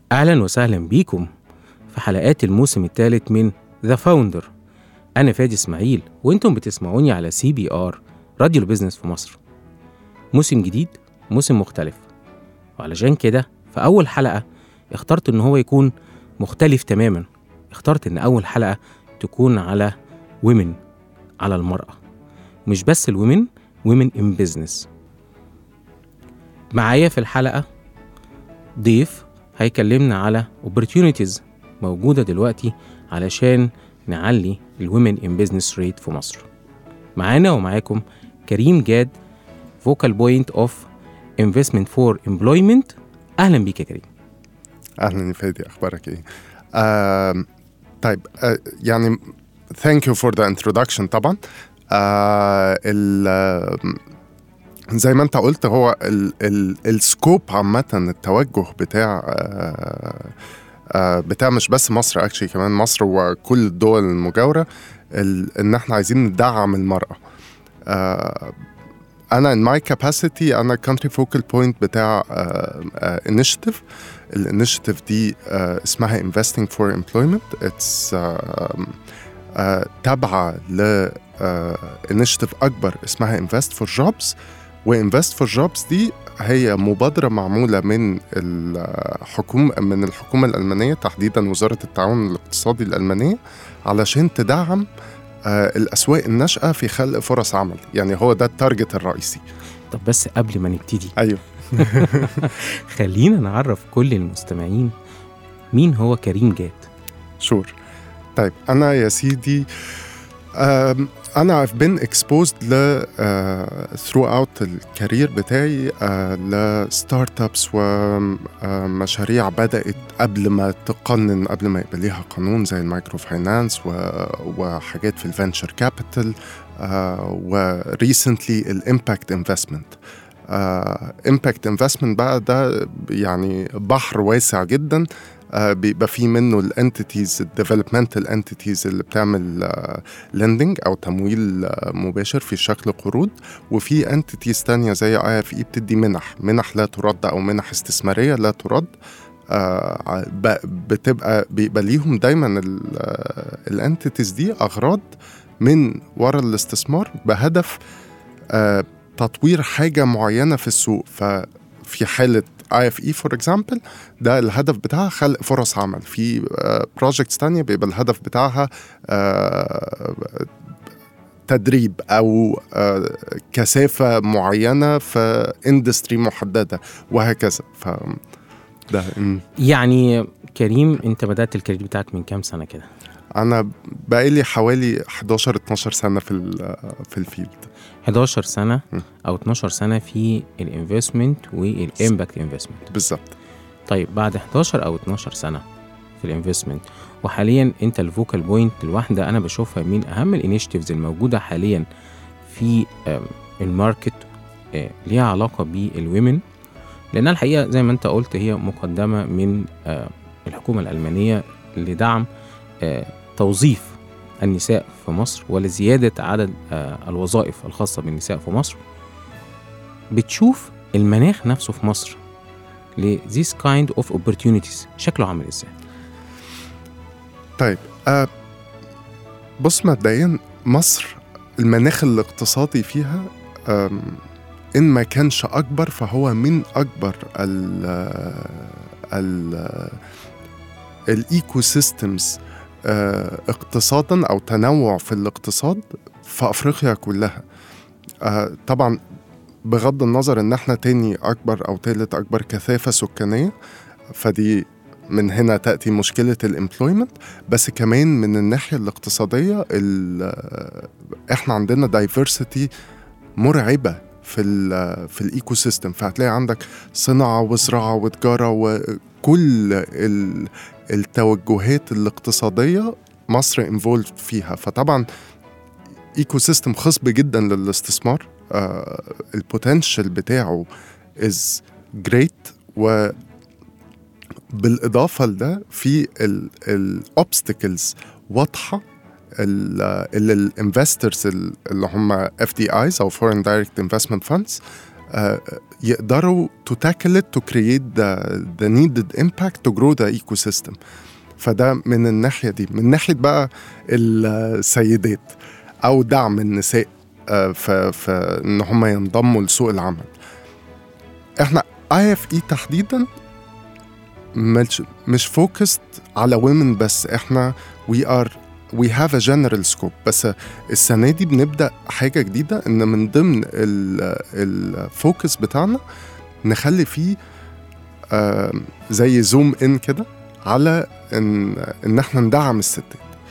أهلا وسهلا بيكم في حلقات الموسم الثالث من ذا فاوندر أنا فادي إسماعيل وأنتم بتسمعوني على سي بي آر راديو البيزنس في مصر موسم جديد موسم مختلف وعلشان كده في أول حلقة اخترت إن هو يكون مختلف تماما اخترت إن أول حلقة تكون على ومن على المرأة مش بس الومن ومن ان بيزنس معايا في الحلقة ضيف هيكلمنا على opportunities موجودة دلوقتي علشان نعلي الومن ان بيزنس ريت في مصر معانا ومعاكم كريم جاد فوكال بوينت اوف انفستمنت فور امبلويمنت اهلا بيك يا كريم اهلا يا فادي اخبارك ايه آه طيب آه يعني ثانك يو فور ذا انترودكشن طبعا آه ال آه، زي ما انت قلت هو السكوب عامة التوجه بتاع آه آه بتاع مش بس مصر اكشلي كمان مصر وكل الدول المجاورة ال- ان احنا عايزين ندعم المرأة آه انا in my capacity انا country focal point بتاع آه آه initiative الانيشيتيف دي آه اسمها investing for employment it's آه آه تابعة ل انيشيتيف اكبر اسمها invest for jobs وانفست فور جوبز دي هي مبادرة معمولة من الحكومة من الحكومة الألمانية تحديدا وزارة التعاون الاقتصادي الألمانية علشان تدعم آه، الأسواق الناشئة في خلق فرص عمل يعني هو ده التارجت الرئيسي طب بس قبل ما نبتدي أيوه خلينا نعرف كل المستمعين مين هو كريم جاد شور طيب أنا يا سيدي آم، أنا I've been exposed ل uh, throughout الكارير بتاعي uh, لستارت ابس ومشاريع بدأت قبل ما تقنن قبل ما يبقى ليها قانون زي المايكرو فاينانس وحاجات في الفنشر كابيتال وريسنتلي الامباكت انفستمنت امباكت انفستمنت بقى ده يعني بحر واسع جدا آه، بيبقى فيه منه الانتيتيز الديفلوبمنتال انتيتيز اللي بتعمل لندنج او تمويل آه، مباشر في شكل قروض وفي انتيتيز تانية زي اي اف اي بتدي منح منح لا ترد او منح استثماريه لا ترد آه، ب- بتبقى بيبقى ليهم دايما الانتيتيز دي اغراض من وراء الاستثمار بهدف آه، تطوير حاجه معينه في السوق ففي حاله اي اف اي فور اكزامبل ده الهدف بتاعها خلق فرص عمل في بروجكتس تانية بيبقى الهدف بتاعها آه، تدريب او آه، كثافه معينه في اندستري محدده وهكذا ف ده مم. يعني كريم انت بدأت الكارير بتاعك من كام سنة كده انا بقالي حوالي 11 12 سنه في ال- في الفيلد 11 سنة م. أو 12 سنة في الانفستمنت والامباكت انفستمنت بالظبط طيب بعد 11 أو 12 سنة في الانفستمنت وحاليا أنت الفوكال بوينت الواحدة أنا بشوفها من أهم الانيشيتيفز الموجودة حاليا في آم، الماركت آه، ليها علاقة بالويمن لأنها الحقيقة زي ما أنت قلت هي مقدمة من آه، الحكومة الألمانية لدعم آه، توظيف النساء في مصر ولزيادة عدد آه، الوظائف الخاصة بالنساء في مصر بتشوف المناخ نفسه في مصر ل this kind of opportunities شكله عامل ازاي طيب آه بص مبدئيا مصر المناخ الاقتصادي فيها آم، ان ما كانش اكبر فهو من اكبر ال ال الايكو سيستمز اقتصادا او تنوع في الاقتصاد في افريقيا كلها آه طبعا بغض النظر ان احنا تاني اكبر او تالت اكبر كثافه سكانيه فدي من هنا تاتي مشكله الامبلويمنت بس كمان من الناحيه الاقتصاديه ال- احنا عندنا دايفرسيتي مرعبه في ال في الايكو سيستم فهتلاقي عندك صناعه وزراعه وتجاره وكل ال- التوجهات الاقتصاديه مصر انفولد فيها فطبعا ايكو سيستم خصب جدا للاستثمار آه البوتنشال بتاعه از جريت و بالاضافه لده في الاوبستكلز واضحه ال- اللي الانفسترز اللي هم اف دي ايز او فورين دايركت انفستمنت فاندز يقدروا to tackle it to create the, the needed impact to grow the ecosystem فده من الناحية دي من ناحية بقى السيدات أو دعم النساء آه، في, في إن هم ينضموا لسوق العمل إحنا اي اف اي تحديدا مش مش فوكست على women بس احنا we are we have a general scope بس السنة دي بنبدأ حاجة جديدة إن من ضمن الفوكس بتاعنا نخلي فيه آه، زي زوم إن كده على إن إن إحنا ندعم الستات.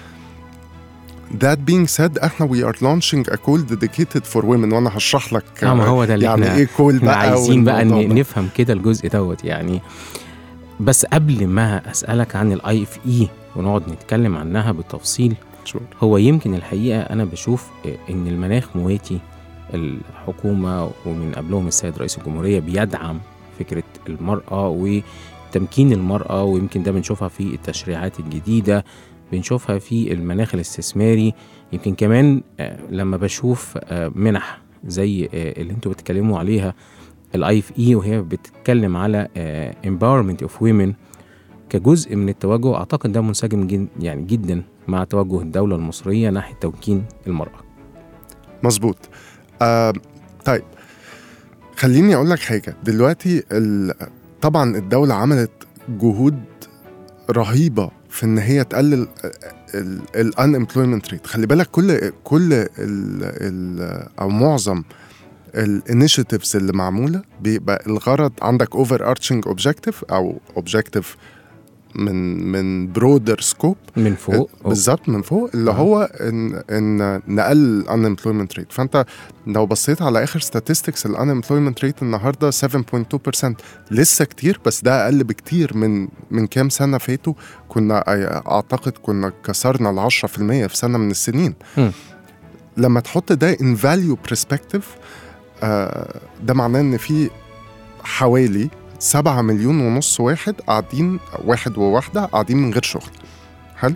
That being said احنا we are launching a call dedicated for women وانا هشرح لك اه ما هو ده اللي يعني احنا ايه كول احنا بقى عايزين بقى والموضوع ن- ده. نفهم كده الجزء دوت يعني بس قبل ما اسالك عن الاي اف اي ونقعد نتكلم عنها بالتفصيل Sure. هو يمكن الحقيقه انا بشوف ان المناخ مواتي الحكومه ومن قبلهم السيد رئيس الجمهوريه بيدعم فكره المراه وتمكين المراه ويمكن ده بنشوفها في التشريعات الجديده بنشوفها في المناخ الاستثماري يمكن كمان آه، لما بشوف آه، منح زي آه، اللي انتوا بتتكلموا عليها الاي اف اي وهي بتتكلم على empowerment اوف women كجزء من التوجه اعتقد ده منسجم جد يعني جدا مع توجه الدوله المصريه ناحيه تمكين المراه مظبوط آه طيب خليني اقول لك حاجه دلوقتي ال... طبعا الدوله عملت جهود رهيبه في ان هي تقلل الانemployment ريت خلي بالك كل كل ال ال او معظم الانيشيتيفز اللي معموله بيبقى الغرض عندك اوفر ارشنج اوبجيكتيف او اوبجيكتيف من من برودر سكوب من فوق بالظبط من فوق اللي آه. هو ان ان نقلل unemployment rate فانت لو بصيت على اخر statistics ال unemployment rate النهارده 7.2% لسه كتير بس ده اقل بكتير من من كام سنه فاتوا كنا اعتقد كنا كسرنا ال 10% في سنه من السنين مم. لما تحط ده in value perspective آه ده معناه ان في حوالي سبعة مليون ونص واحد قاعدين واحد وواحدة قاعدين من غير شغل حلو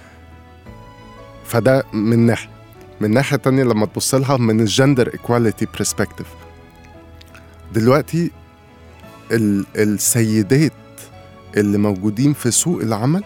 فده من ناحية من ناحية تانية لما تبص لها من الجندر ايكواليتي برسبكتيف دلوقتي ال السيدات اللي موجودين في سوق العمل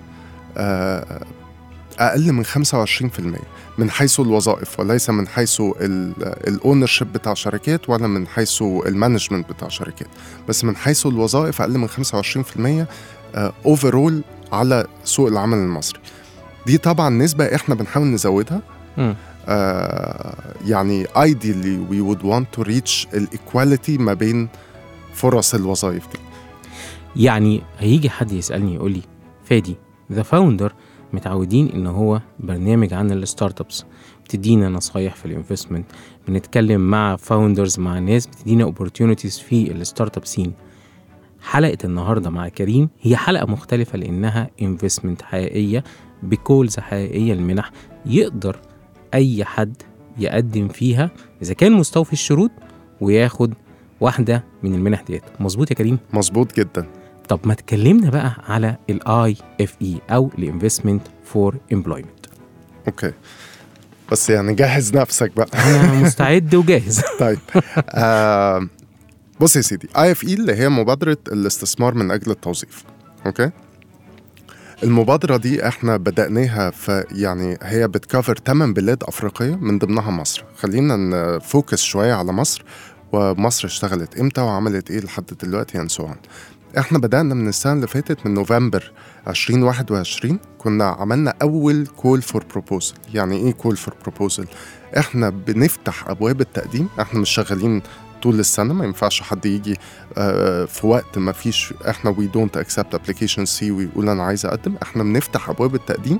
آه، أقل من 25% من حيث الوظائف وليس من حيث الاونر شيب بتاع شركات ولا من حيث المانجمنت بتاع شركات بس من حيث الوظائف اقل من 25% اوفرول على سوق العمل المصري دي طبعا نسبه احنا بنحاول نزودها مم. آه يعني ideally we would want to reach الايكواليتي ما بين فرص الوظائف دي يعني هيجي حد يسالني يقول لي فادي ذا فاوندر متعودين ان هو برنامج عن الستارت ابس بتدينا نصايح في الانفستمنت بنتكلم مع فاوندرز مع ناس بتدينا اوبورتيونيتيز في الستارت اب سين حلقه النهارده مع كريم هي حلقه مختلفه لانها انفستمنت حقيقيه بكولز حقيقيه المنح يقدر اي حد يقدم فيها اذا كان مستوفي الشروط وياخد واحده من المنح ديت مظبوط يا كريم مظبوط جدا طب ما تكلمنا بقى على الاي اف اي او الانفستمنت فور امبلويمنت اوكي بس يعني جهز نفسك بقى انا مستعد وجاهز طيب آه بص يا سيدي اي اف اي اللي هي مبادره الاستثمار من اجل التوظيف اوكي المبادرة دي احنا بدأناها في يعني هي بتكفر 8 بلاد أفريقية من ضمنها مصر خلينا نفوكس شوية على مصر ومصر اشتغلت امتى وعملت ايه لحد دلوقتي and so on احنا بدأنا من السنة اللي فاتت من نوفمبر 2021 كنا عملنا أول كول فور بروبوزل يعني ايه كول فور بروبوزل احنا بنفتح أبواب التقديم احنا مش شغالين طول السنة ما ينفعش حد يجي آه، في وقت ما فيش احنا وي دونت اكسبت ابلكيشن سي ويقول انا عايز اقدم احنا بنفتح ابواب التقديم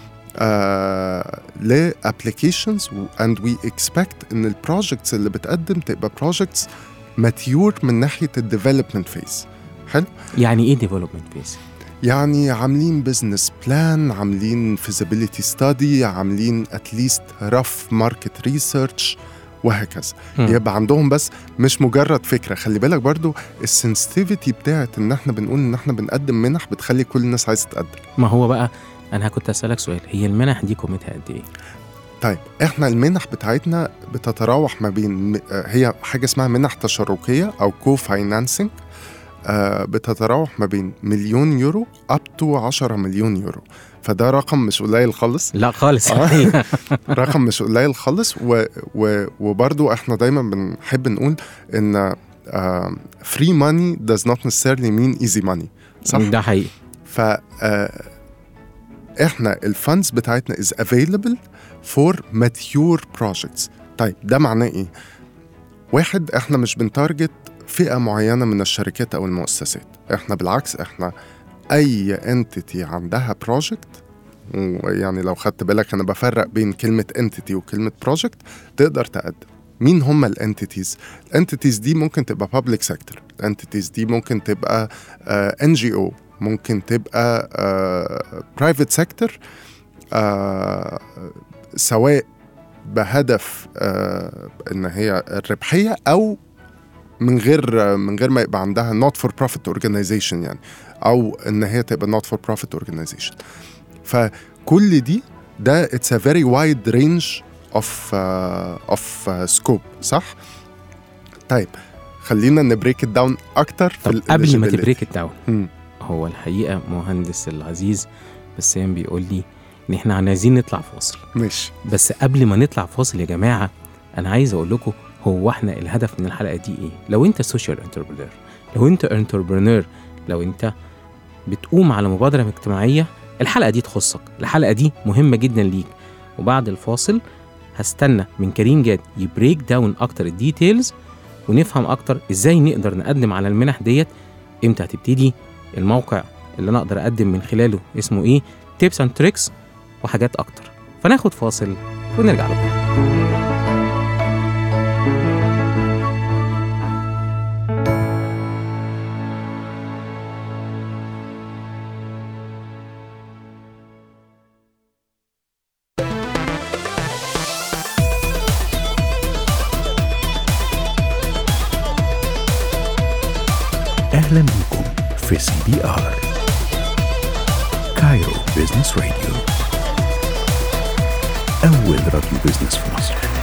آه لابلكيشنز اند وي اكسبكت ان البروجكتس اللي بتقدم تبقى بروجكتس ماتيور من ناحيه الديفلوبمنت فيز حلو يعني ايه ديفلوبمنت فيس يعني عاملين بزنس بلان عاملين فيزيبيليتي ستادي عاملين اتليست رف ماركت ريسيرش وهكذا مم. يبقى عندهم بس مش مجرد فكره خلي بالك برضو السنسيتيفيتي بتاعت ان احنا بنقول ان احنا بنقدم منح بتخلي كل الناس عايزه تقدم ما هو بقى انا كنت اسالك سؤال هي المنح دي قيمتها قد ايه طيب احنا المنح بتاعتنا بتتراوح ما بين م- آه، هي حاجه اسمها منح تشاركيه او كو فاينانسنج بتتراوح ما بين مليون يورو اب تو 10 مليون يورو فده رقم مش قليل خالص لا خالص آه. رقم مش قليل خالص و و وبرضو احنا دايما بنحب نقول ان فري ماني does not necessarily mean easy money صح؟ ده حقيقي ف آه، احنا الفاندز بتاعتنا is available for mature projects طيب ده معناه ايه؟ واحد احنا مش بنتارجت فئة معينة من الشركات أو المؤسسات احنا بالعكس احنا أي انتيتي عندها بروجكت ويعني لو خدت بالك أنا بفرق بين كلمة انتيتي وكلمة بروجكت تقدر تقدم مين هم الانتيتيز؟ الانتيتيز دي ممكن تبقى public sector الانتيتيز دي ممكن تبقى ان جي او ممكن تبقى برايفت سيكتور سواء بهدف آه، ان هي الربحيه او من غير من غير ما يبقى عندها نوت فور بروفيت اورجانيزيشن يعني او ان هي تبقى نوت فور بروفيت اورجانيزيشن فكل دي ده اتس ا فيري وايد رينج اوف اوف سكوب صح طيب خلينا نبريك ات داون اكتر في طب ال قبل ما eligibility. تبريك الداون مم. هو الحقيقه مهندس العزيز بسام بيقول لي ان احنا عايزين نطلع فاصل ماشي بس قبل ما نطلع فاصل يا جماعه انا عايز اقول لكم هو احنا الهدف من الحلقه دي ايه لو انت سوشيال انتربرنور لو انت انتربرنور لو انت بتقوم على مبادره اجتماعيه الحلقه دي تخصك الحلقه دي مهمه جدا ليك وبعد الفاصل هستنى من كريم جاد يبريك داون اكتر الديتيلز ونفهم اكتر ازاي نقدر نقدم على المنح ديت امتى هتبتدي الموقع اللي انا اقدر اقدم من خلاله اسمه ايه تيبس اند تريكس وحاجات اكتر فناخد فاصل ونرجع لكم أهلا بكم في سي بي آر كايرو بيزنس راديو أول راديو بيزنس في مصر